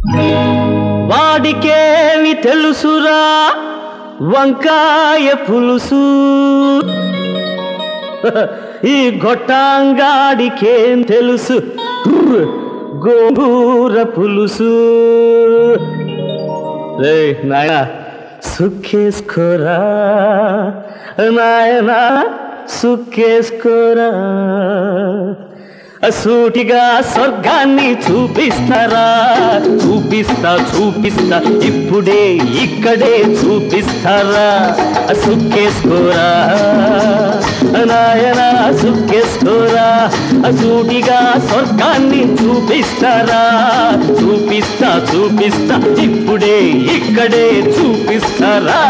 వాడికేమి తెలుసురా వంకాయ పులుసు ఈ గొట్టాంగాడికేం తెలుసు ఉర్ర్, గోంగూర పులుసు రే నాయనా సుక్కేసుకోరా నాయనా సుక్కేసుకోరా సూటిగా స్వర్గాన్ని చూపిస్తారా చూపిస్తా చూపిస్తా ఇప్పుడే ఇక్కడే చూపిస్తారా సుక్కేసుకోరా నాయనా సుక్కేసుకోరా సూటిగా స్వర్గాన్ని చూపిస్తారా చూపిస్తా చూపిస్తా ఇప్పుడే ఇక్కడే చూపిస్తారా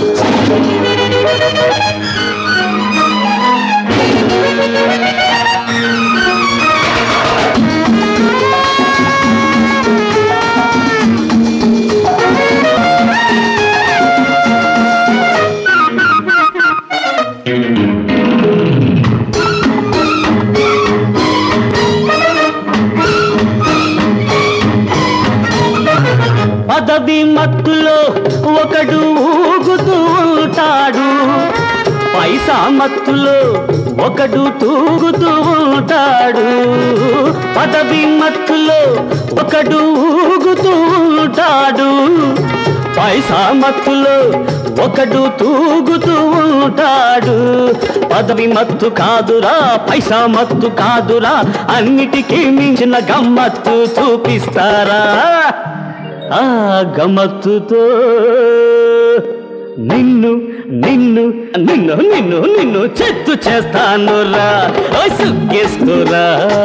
పదవి మత్తులో ఒకడు ఊగుతూ ఉంటాడు పైసా మత్తులో ఒకడు తూగుతూ ఉంటాడు పదవి మత్తులో ఒకడు ఊగుతూ ఉంటాడు పైసా మత్తులో ఒకడు తూగుతూ ఉంటాడు పదవి మత్తు కాదురా పైసా మత్తు కాదురా అన్నిటికీ మించిన గమ్మత్తు చూపిస్తారా ఆ గమ్మత్తుతో నిన్ను నిన్ను నిన్ను నిన్ను నిన్ను చెత్తు చేస్తాను రా ఓ సుక్కేసుకోరా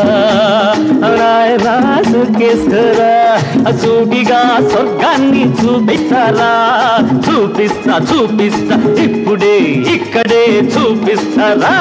నాయనా సుక్కేసుకోరా సూటిగా స్వర్గాన్ని చూపిస్తారా చూపిస్తా చూపిస్తా ఇప్పుడే ఇక్కడే చూపిస్తారా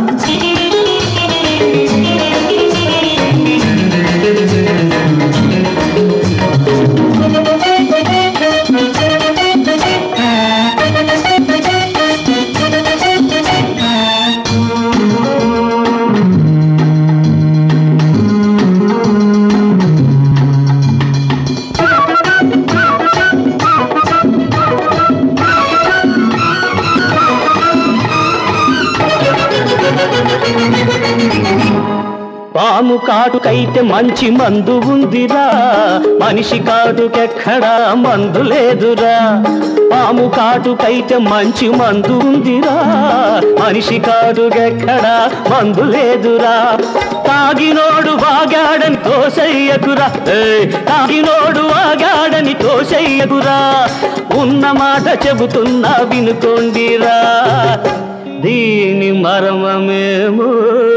పాము కాటుకైతే మంచి మందు ఉందిరా మనిషి కాటుకెక్కడా మందు లేదురా పాము కాటుకైతే మంచి మందు ఉందిరా మనిషి కాటుకెక్కడా మందు లేదురా తాగినోడు వాగాడని తోసయ్యకురా ఏయ్, తాగినోడు వాగాడని తోసయ్యకురా ఉన్న మాట చెబుతున్నా వినుకోండిరా దీని మర్మమేమో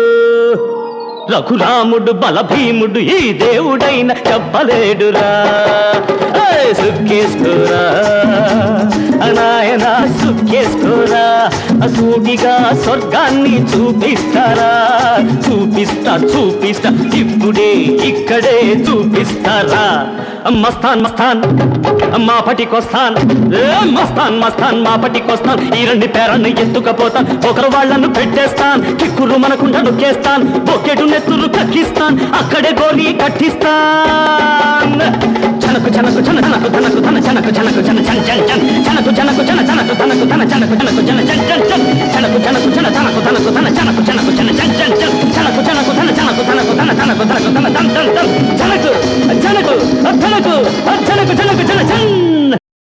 రఘురాముడు బలభీముడు ఈ దేవుడైన చెప్పలేడురా ఏయ్, సుక్కేసుకోరా నాయన సుక్కేసుకోరా సూటిగా స్వర్గాన్ని చూపిస్తారా చూపిస్తా చూపిస్తా ఇప్పుడే ఇక్కడే చూపిస్తారా మస్తాన్ మస్తాన్ మా పటికొస్తాన్ ఏ మస్తాన్ మస్తాన్ మా పటికొస్తాన్ ఈ రెండు పేరన్ని ఎత్తుకపోతాన్ ఒకరు వాళ్ళను పెట్టేస్తాన్ కిక్కురు మనకుండా నొక్కేస్తాన్ బొక్కెడు నెత్తురు కక్కిస్తాన్ అక్కడే గోలి కట్టిస్తాన్ చనకు చనకు చన చనకు ధనకు ధన చనకు చనకు చన చన చన చన చనకు చనకు చన చనకు ధనకు ధన చనకు చనకు చన చన చన చన చనకు చనకు చన చనకు ధనకు ధన చనకు చనకు చన చన చన చన చనకు చనకు ధన చనకు ధనకు ధన చనకు ధనకు ధన ధన ధన ధన చనకు చనకు ధనకు చనకు చనకు